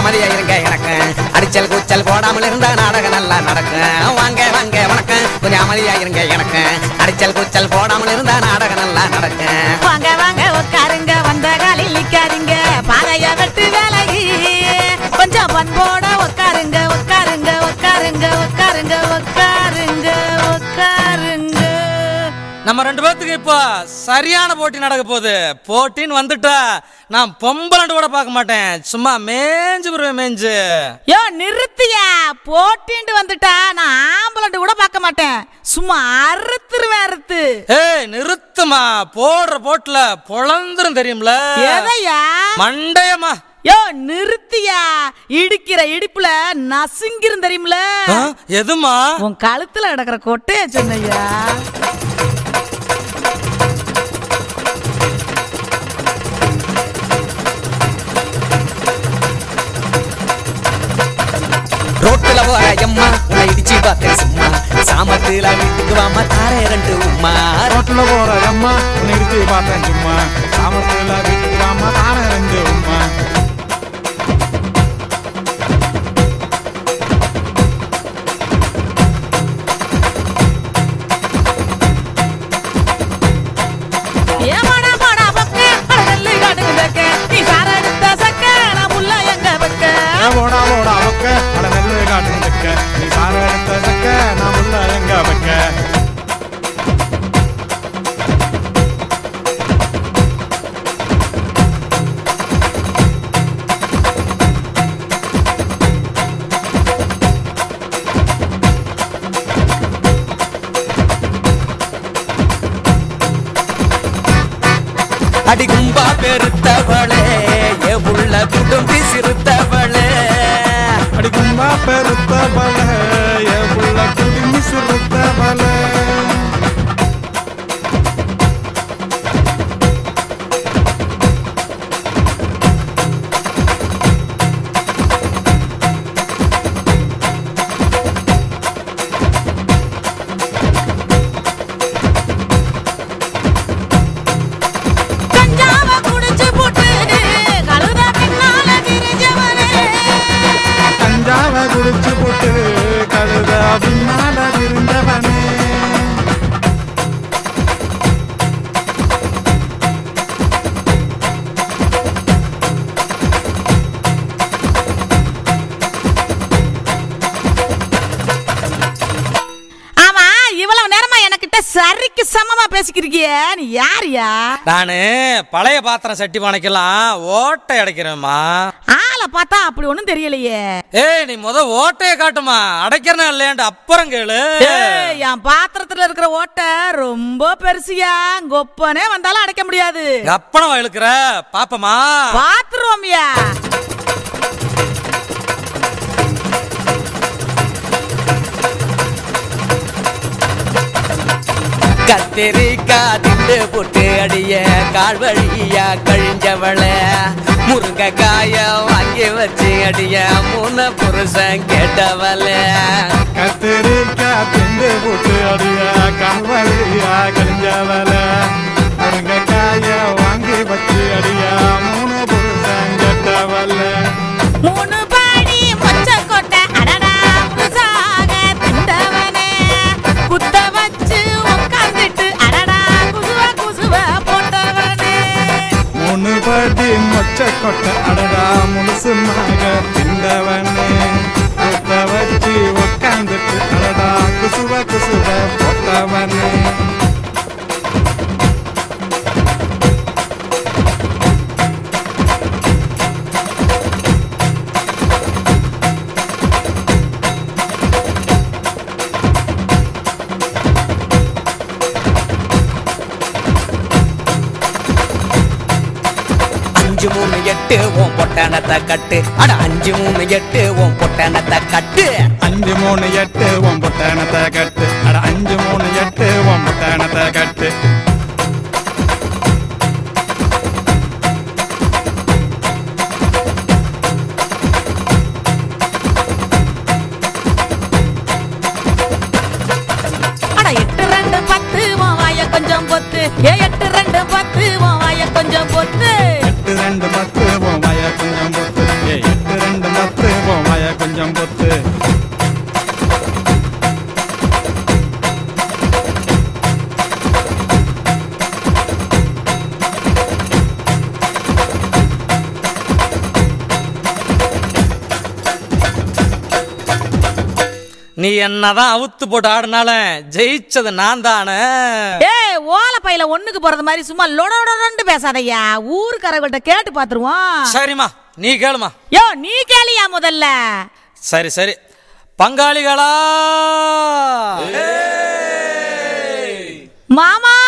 அமைதியா இருங்க எனக்கு அடிச்சல் கூச்சல் போடாமல் இருந்தா நாடகம் நல்லா நடக்கும் வாங்க வாங்க வணக்கம் கொஞ்சம் அமைதியா இருங்க எனக்கு அடிச்சல் கூச்சல் போடாமல் இருந்தா நாடகம் நல்லா நடக்கும் வாங்க வாங்க உட்காருங்க வந்த காலில் நிக்காதீங்க பாதைய வெட்டு வேலைக்கு கொஞ்சம் பண்போட உட்காருங்க உட்காருங்க உட்காருங்க உட்காருங்க உட்காருங்க உட்காருங்க நம்ம ரெண்டு பேர்த்துக்கு இப்போ சரியான போட்டி நடக்க போகுது போட்டின்னு வந்துட்டா நான் பொம்பளண்டு கூட பார்க்க மாட்டேன் சும்மா மேஞ்சு வருவேன் மேஞ்சு யோ நிறுத்தியா போட்டின்ட்டு வந்துட்டா நான் ஆம்பளண்டு கூட பார்க்க மாட்டேன் சும்மா அறுத்துருவேன் அறுத்து ஏய் நிறுத்துமா போடுற போட்டுல பொழந்துரும் தெரியும்ல எதையா மண்டையம்மா யோ நிறுத்தியா இடிக்கிற இடிப்புல நசுங்கிரும் தெரியுமில ஆ, எதுமா உன் கழுத்துல கிடக்குற கொட்டைய சொன்னையா ரோட்டுல போற எம்மா உன்னை இடிச்சு பார்த்தேன் சும்மா சாமத்துல வீட்டுக்கு வாமா தாரே ரெண்டு உம்மா ரோட்ல போற அம்மா உன்னை இடிச்சு பார்த்தேன் சும்மா சாமத்துல வீட்டுக்கு வாமா தானே ரெண்டு உம்மா ஏமாடா மாடா பக்க அடங்கல்லு காட்டுங்க தக்க நீ சார எடுத்த சக்க நான் புள்ள எங்க பக்க ஏ போடா போடா பக்க அட நெல்லு காட்டு நிற்க நீ சார எடுத்த சக்க நான் உள்ள எங்க வைக்க அடி கும்பா பெருத்தவளே ஏ உள்ள குடும்பி சிறுத்தவளே அடி கும்பா பெருத்த பல ஏ புள்ள குடிமி சிறுத்த பல கஞ்சாவ குடிச்சு போட்டு கழுத பின்னால திரிஞ்சவனே கஞ்சாவ குடிச்சு போட்டு கழுத பின்னால இருந்தவனே ஆமா இவ்வளவு நேரமா எனக்கிட்ட சரிக்கு சமமா பேசிக்கிறீங்க நீ யாரியா நானு பழைய பாத்திரம் சட்டி பானைக்கெல்லாம் ஓட்டை அடைக்கிறேம்மா ஆளை பார்த்தா அப்படி ஒண்ணும் தெரியலையே ஏய் நீ முத ஓட்டைய காட்டுமா அடைக்கிறனா இல்லையாண்டு அப்புறம் கேளு ஏய், என் பாத்திரத்துல இருக்கிற ஓட்டை ரொம்ப பெருசியா கொப்பனே வந்தாலும் அடைக்க முடியாது அப்பனம் இழுக்கிற பாப்பமா பாத்துருவோம்யா கத்திரிக்காய் திண்டு போட்டு அடிய கால் வழியா கழிஞ்சவள முருங்கைக்காய வாங்கி வச்சு அடிய மூணு புருஷன் கேட்டவள கத்திரிக்காய் திண்டு போட்டு அடிய கால்வழியா கழிஞ்சவல முருங்கைக்காய வாங்கி வச்சு அடிய மூணு புருஷன் கெட்டவல மூணு பாடி மொச்ச கொட்டை அடடா புதுசாக திண்டவனே குத்த வச்சு உட்கார்ந்துட்டு அடடா குசுவ குசுவ போட்டவனே மூணு படி மொச்ச கொட்டை அடடா முழுசுமாக திண்டவனே குத்த வச்சு உட்காந்துட்டு அடடா குசுவ குசுவ போட்டவனே அஞ்சு மூணு எட்டு ஓம் பொட்டானத்தை கட்டு அட அஞ்சு மூணு எட்டு ஓம் பொட்டானத்தை கட்டு அஞ்சு மூணு எட்டு ஒம்பட்டணத்தை கட்டு அட அஞ்சு மூணு எட்டு ஒம்பட்டணத்தை கட்டு அட எட்டு ரெண்டு பத்து உன் வாய கொஞ்சம் பொத்து ஏ எட்டு ரெண்டு பத்து உன் வாய கொஞ்சம் பொத்து எட்டு ரெண்டு பத்து உன் வய கொஞ்சம் பொத்து ஏ எட்டு ரெண்டு பத்து நீ என்னதான் அவுத்து போட்டு ஆடினாலும் ஜெயிச்சது நான் தானே ஏய் ஓலை பையில ஒண்ணுக்கு போறது மாதிரி சும்மா லொடொடொடன்னு பேசாதய்யா ஊருக்காரங்கள்ட்ட கேட்டு பாத்துருவோம் சரிம்மா நீ கேளுமா யோ நீ கேளியா முதல்ல சரி சரி பங்காளிகளா மாமா